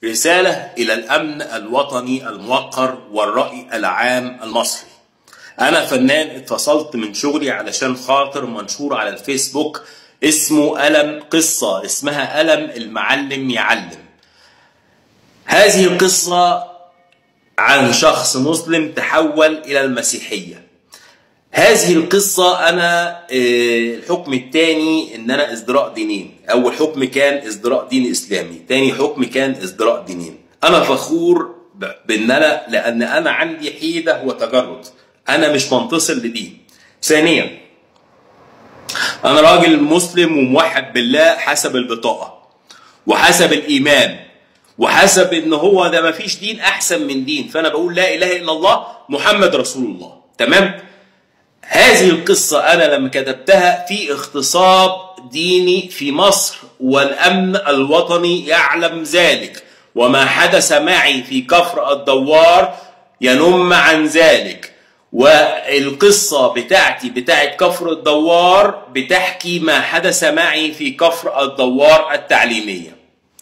رسالة إلى الأمن الوطني الموقر والرأي العام المصري أنا فنان اتفصلت من شغلي علشان خاطر منشور على الفيسبوك اسمه ألم قصة اسمها ألم المعلم يعلم هذه القصة عن شخص مسلم تحول إلى المسيحية هذه القصة أنا الحكم الثاني إن أنا ازدراء دينين أول حكم كان ازدراء دين إسلامي تاني حكم كان ازدراء دينين أنا فخور بإن أنا لأن أنا عندي حيدة وتجرد أنا مش منتصر لدين ثانيا أنا راجل مسلم وموحد بالله حسب البطاقة وحسب الإيمان وحسب إن هو ده مفيش دين أحسن من دين فأنا بقول لا إله إلا الله محمد رسول الله تمام؟ هذه القصة أنا لما كتبتها في اغتصاب ديني في مصر والأمن الوطني يعلم ذلك وما حدث معي في كفر الدوار ينم عن ذلك والقصة بتاعتي بتاعت كفر الدوار بتحكي ما حدث معي في كفر الدوار التعليمية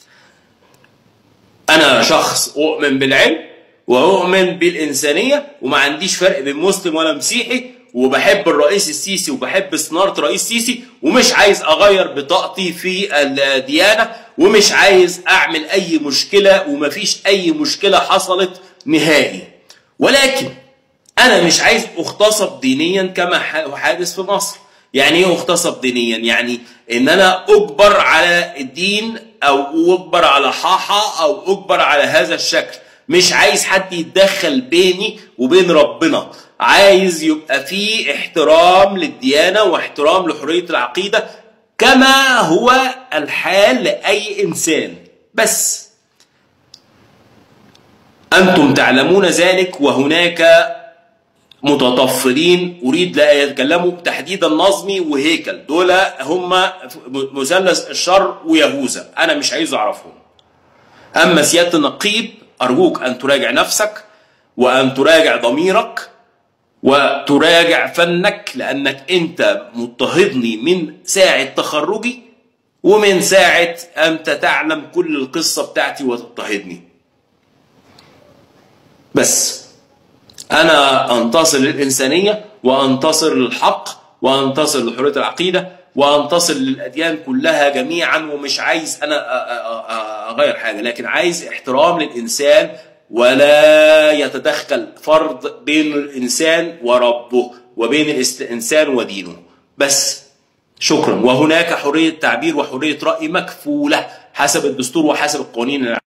أنا شخص أؤمن بالعلم وأؤمن بالإنسانية وما عنديش فرق بين مسلم ولا مسيحي وبحب الرئيس السيسي وبحب صنارة الرئيس السيسي ومش عايز اغير بطاقتي في الديانة ومش عايز اعمل اي مشكلة ومفيش اي مشكلة حصلت نهائي ولكن انا مش عايز اغتصب دينيا كما حادث في مصر يعني ايه اغتصب دينيا يعني ان انا اجبر على الدين او اجبر على حاحة او اجبر على هذا الشكل مش عايز حد يتدخل بيني وبين ربنا عايز يبقى في احترام للديانة واحترام لحرية العقيدة كما هو الحال لأي إنسان بس أنتم تعلمون ذلك وهناك متطفلين أريد لا يتكلموا تحديدا نظمي وهيكل دول هم مثلث الشر ويهوذا أنا مش عايز أعرفهم أما سيادة النقيب أرجوك أن تراجع نفسك وأن تراجع ضميرك وتراجع فنك لأنك أنت مضطهدني من ساعة تخرجي ومن ساعة أنت تعلم كل القصة بتاعتي وتضطهدني بس أنا أنتصر للإنسانية وأنتصر للحق وأنتصر لحرية العقيدة وأنتصر للأديان كلها جميعا ومش عايز أنا أغير حاجة لكن عايز احترام للإنسان ولا يتدخل فرد بين الإنسان وربه وبين الإنسان ودينه بس شكرا وهناك حرية تعبير وحرية رأي مكفولة حسب الدستور وحسب القوانين